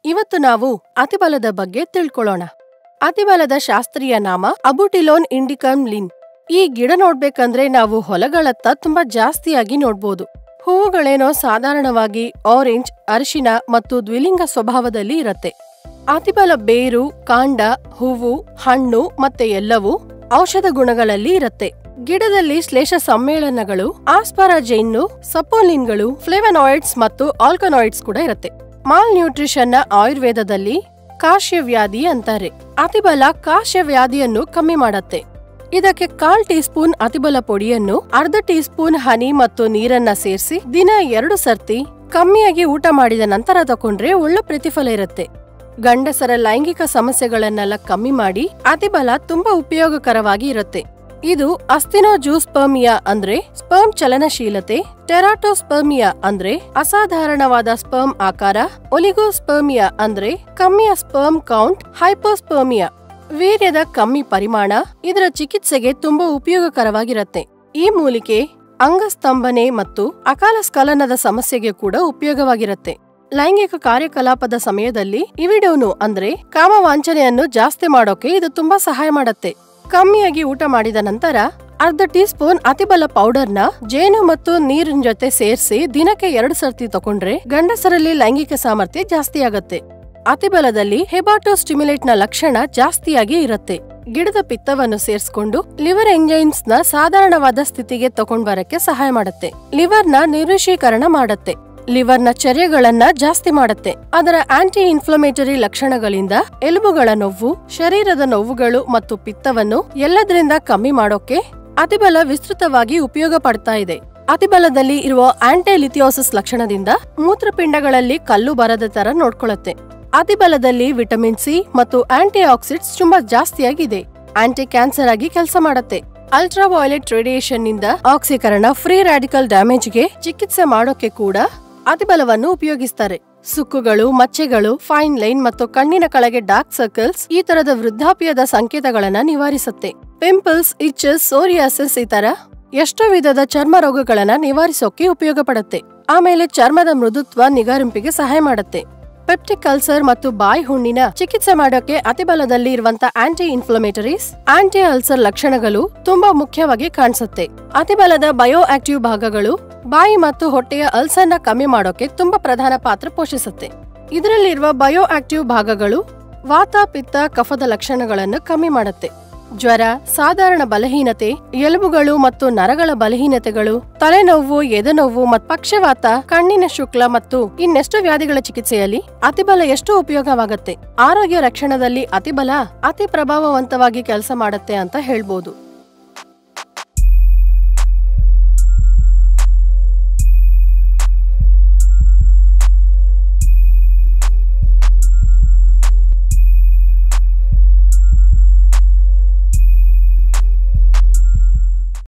ಇವತ್ತು ನಾವು ಅತಿಬಲದ ಬಗ್ಗೆ ತಿಳ್ಕೊಳ್ಳೋಣ ಅತಿಬಲದ ಶಾಸ್ತ್ರೀಯ ನಾಮ ಅಬುಟಿಲೋನ್ ಇಂಡಿಕಮ್ ಲಿನ್ ಈ ಗಿಡ ನೋಡ್ಬೇಕಂದ್ರೆ ನಾವು ಹೊಲಗಳತ್ತ ತುಂಬಾ ಜಾಸ್ತಿಯಾಗಿ ನೋಡ್ಬೋದು ಹೂವುಗಳೇನೋ ಸಾಧಾರಣವಾಗಿ ಆರೆಂಜ್ ಅರಿಶಿನ ಮತ್ತು ದ್ವಿಲಿಂಗ ಸ್ವಭಾವದಲ್ಲಿ ಇರತ್ತೆ ಅತಿಬಲ ಬೇರು ಕಾಂಡ ಹೂವು ಹಣ್ಣು ಮತ್ತೆ ಎಲ್ಲವೂ ಔಷಧ ಗುಣಗಳಲ್ಲಿ ಇರತ್ತೆ ಗಿಡದಲ್ಲಿ ಶ್ಲೇಷ ಸಮ್ಮೇಳನಗಳು ಆಸ್ಪರಾಜೈನ್ನು ಸಪೋಲಿನ್ಗಳು ಫ್ಲೇವನಾಯ್ಡ್ಸ್ ಮತ್ತು ಆಲ್ಕನಾಯ್ಡ್ಸ್ ಕೂಡ ಇರತ್ತೆ ಮಾಲ್ ನ್ಯೂಟ್ರಿಷನ್ ನ ಆಯುರ್ವೇದದಲ್ಲಿ ಕಾಶ್ಯವ್ಯಾಧಿ ಅಂತಾರೆ ಅತಿಬಲ ಕಾಶ್ಯವ್ಯಾಧಿಯನ್ನು ಕಮ್ಮಿ ಮಾಡತ್ತೆ ಇದಕ್ಕೆ ಕಾಲ್ ಟೀ ಸ್ಪೂನ್ ಅತಿಬಲ ಪೊಡಿಯನ್ನು ಅರ್ಧ ಟೀ ಸ್ಪೂನ್ ಹನಿ ಮತ್ತು ನೀರನ್ನ ಸೇರಿಸಿ ದಿನ ಎರಡು ಸರ್ತಿ ಕಮ್ಮಿಯಾಗಿ ಊಟ ಮಾಡಿದ ನಂತರ ತಕೊಂಡ್ರೆ ಒಳ್ಳೆ ಪ್ರತಿಫಲ ಇರುತ್ತೆ ಗಂಡಸರ ಲೈಂಗಿಕ ಸಮಸ್ಯೆಗಳನ್ನೆಲ್ಲ ಕಮ್ಮಿ ಮಾಡಿ ಅತಿಬಲ ತುಂಬಾ ಉಪಯೋಗಕರವಾಗಿ ಇರುತ್ತೆ ಇದು ಅಸ್ತಿನೋಜೂಸ್ಪರ್ಮಿಯಾ ಅಂದ್ರೆ ಸ್ಪರ್ಮ್ ಚಲನಶೀಲತೆ ಟೆರಾಟೋಸ್ಪರ್ಮಿಯಾ ಅಂದ್ರೆ ಅಸಾಧಾರಣವಾದ ಸ್ಪರ್ಮ್ ಆಕಾರ ಒಲಿಗೋಸ್ಪರ್ಮಿಯಾ ಅಂದ್ರೆ ಕಮ್ಮಿಯ ಸ್ಪರ್ಮ್ ಕೌಂಟ್ ಹೈಪೋಸ್ಪರ್ಮಿಯಾ ವೀರ್ಯದ ಕಮ್ಮಿ ಪರಿಮಾಣ ಇದರ ಚಿಕಿತ್ಸೆಗೆ ತುಂಬಾ ಉಪಯೋಗಕರವಾಗಿರತ್ತೆ ಈ ಮೂಲಿಕೆ ಅಂಗಸ್ತಂಭನೆ ಮತ್ತು ಅಕಾಲ ಸ್ಖಲನದ ಸಮಸ್ಯೆಗೆ ಕೂಡ ಉಪಯೋಗವಾಗಿರತ್ತೆ ಲೈಂಗಿಕ ಕಾರ್ಯಕಲಾಪದ ಸಮಯದಲ್ಲಿ ಇವಿಡೋನು ಅಂದ್ರೆ ಕಾಮವಾಂಚನೆಯನ್ನು ಜಾಸ್ತಿ ಮಾಡೋಕೆ ಇದು ತುಂಬಾ ಸಹಾಯ ಮಾಡತ್ತೆ ಕಮ್ಮಿಯಾಗಿ ಊಟ ಮಾಡಿದ ನಂತರ ಅರ್ಧ ಟೀ ಸ್ಪೂನ್ ಅತಿಬಲ ಪೌಡರ್ನ ಜೇನು ಮತ್ತು ನೀರಿನ ಜೊತೆ ಸೇರಿಸಿ ದಿನಕ್ಕೆ ಎರಡು ಸರ್ತಿ ತಕೊಂಡ್ರೆ ಗಂಡಸರಲ್ಲಿ ಲೈಂಗಿಕ ಸಾಮರ್ಥ್ಯ ಜಾಸ್ತಿ ಆಗತ್ತೆ ಅತಿಬಲದಲ್ಲಿ ಹೆಬಾಟೋ ಸ್ಟಿಮ್ಯುಲೇಟ್ ನ ಲಕ್ಷಣ ಜಾಸ್ತಿಯಾಗಿ ಇರತ್ತೆ ಗಿಡದ ಪಿತ್ತವನ್ನು ಸೇರಿಸಿಕೊಂಡು ಲಿವರ್ ಎಂಜೈನ್ಸ್ ನ ಸಾಧಾರಣವಾದ ಸ್ಥಿತಿಗೆ ತಕೊಂಡ್ ಬರಕ್ಕೆ ಸಹಾಯ ಮಾಡುತ್ತೆ ಲಿವರ್ ನ ನಿರ್ವಿಷೀಕರಣ ಮಾಡತ್ತೆ ಲಿವರ್ ನ ಚರ್ಯಗಳನ್ನ ಜಾಸ್ತಿ ಮಾಡುತ್ತೆ ಅದರ ಆಂಟಿ ಇನ್ಫ್ಲಮೇಟರಿ ಲಕ್ಷಣಗಳಿಂದ ಎಲುಬುಗಳ ನೋವು ಶರೀರದ ನೋವುಗಳು ಮತ್ತು ಪಿತ್ತವನ್ನು ಎಲ್ಲದರಿಂದ ಕಮ್ಮಿ ಮಾಡೋಕೆ ಅತಿಬಲ ವಿಸ್ತೃತವಾಗಿ ಉಪಯೋಗ ಪಡ್ತಾ ಇದೆ ಅತಿಬಲದಲ್ಲಿ ಇರುವ ಆಂಟಿಲಿಥಿಯೋಸಿಸ್ ಲಕ್ಷಣದಿಂದ ಮೂತ್ರಪಿಂಡಗಳಲ್ಲಿ ಕಲ್ಲು ಬರದ ತರ ನೋಡ್ಕೊಳ್ಳುತ್ತೆ ಅತಿಬಲದಲ್ಲಿ ವಿಟಮಿನ್ ಸಿ ಮತ್ತು ಆಂಟಿ ಆಕ್ಸಿಡ್ಸ್ ತುಂಬಾ ಜಾಸ್ತಿಯಾಗಿದೆ ಆಂಟಿ ಕ್ಯಾನ್ಸರ್ ಆಗಿ ಕೆಲಸ ಮಾಡುತ್ತೆ ಅಲ್ಟ್ರಾ ವೈಲೆಟ್ ರೇಡಿಯೇಷನ್ ನಿಂದ ಆಕ್ಸೀಕರಣ ಫ್ರೀ ರಾಡಿಕಲ್ ಡ್ಯಾಮೇಜ್ಗೆ ಚಿಕಿತ್ಸೆ ಮಾಡೋಕೆ ಕೂಡ ಅತಿಬಲವನ್ನು ಉಪಯೋಗಿಸ್ತಾರೆ ಸುಕ್ಕುಗಳು ಮಚ್ಚೆಗಳು ಫೈನ್ ಲೈನ್ ಮತ್ತು ಕಣ್ಣಿನ ಕೆಳಗೆ ಡಾರ್ಕ್ ಸರ್ಕಲ್ಸ್ ಈ ತರದ ವೃದ್ಧಾಪ್ಯದ ಸಂಕೇತಗಳನ್ನ ನಿವಾರಿಸುತ್ತೆ ಪಿಂಪಲ್ಸ್ ಇಚಸ್ ಸೋರಿಯಾಸಿಸ್ ಈ ತರ ಎಷ್ಟೋ ವಿಧದ ಚರ್ಮ ರೋಗಗಳನ್ನ ನಿವಾರಿಸೋಕೆ ಉಪಯೋಗ ಪಡುತ್ತೆ ಆಮೇಲೆ ಚರ್ಮದ ಮೃದುತ್ವ ನಿಗಾರಿಂಪಿಗೆ ಸಹಾಯ ಮಾಡುತ್ತೆ ಪೆಪ್ಟಿಕ್ ಅಲ್ಸರ್ ಮತ್ತು ಬಾಯಿ ಹುಣ್ಣಿನ ಚಿಕಿತ್ಸೆ ಮಾಡೋಕೆ ಅತಿಬಲದಲ್ಲಿ ಇರುವಂತ ಆಂಟಿ ಇನ್ಫ್ಲಮೇಟರೀಸ್ ಆಂಟಿ ಅಲ್ಸರ್ ಲಕ್ಷಣಗಳು ತುಂಬಾ ಮುಖ್ಯವಾಗಿ ಕಾಣಿಸುತ್ತೆ ಅತಿಬಲದ ಬಯೋ ಆಕ್ಟಿವ್ ಭಾಗಗಳು ಬಾಯಿ ಮತ್ತು ಹೊಟ್ಟೆಯ ಅಲ್ಸರ್ನ ಕಮ್ಮಿ ಮಾಡೋಕೆ ತುಂಬಾ ಪ್ರಧಾನ ಪಾತ್ರ ಪೋಷಿಸುತ್ತೆ ಇದರಲ್ಲಿರುವ ಬಯೋ ಆಕ್ಟಿವ್ ಭಾಗಗಳು ವಾತ ಪಿತ್ತ ಕಫದ ಲಕ್ಷಣಗಳನ್ನು ಕಮ್ಮಿ ಮಾಡುತ್ತೆ ಜ್ವರ ಸಾಧಾರಣ ಬಲಹೀನತೆ ಎಲುಬುಗಳು ಮತ್ತು ನರಗಳ ಬಲಹೀನತೆಗಳು ತಲೆನೋವು ಎದೆನೋವು ಮತ್ತು ಪಕ್ಷವಾತ ಕಣ್ಣಿನ ಶುಕ್ಲ ಮತ್ತು ಇನ್ನೆಷ್ಟು ವ್ಯಾಧಿಗಳ ಚಿಕಿತ್ಸೆಯಲ್ಲಿ ಅತಿಬಲ ಎಷ್ಟು ಉಪಯೋಗವಾಗುತ್ತೆ ಆರೋಗ್ಯ ರಕ್ಷಣದಲ್ಲಿ ಅತಿಬಲ ಅತಿ ಪ್ರಭಾವವಂತವಾಗಿ ಕೆಲಸ ಮಾಡುತ್ತೆ ಅಂತ ಹೇಳ್ಬೋದು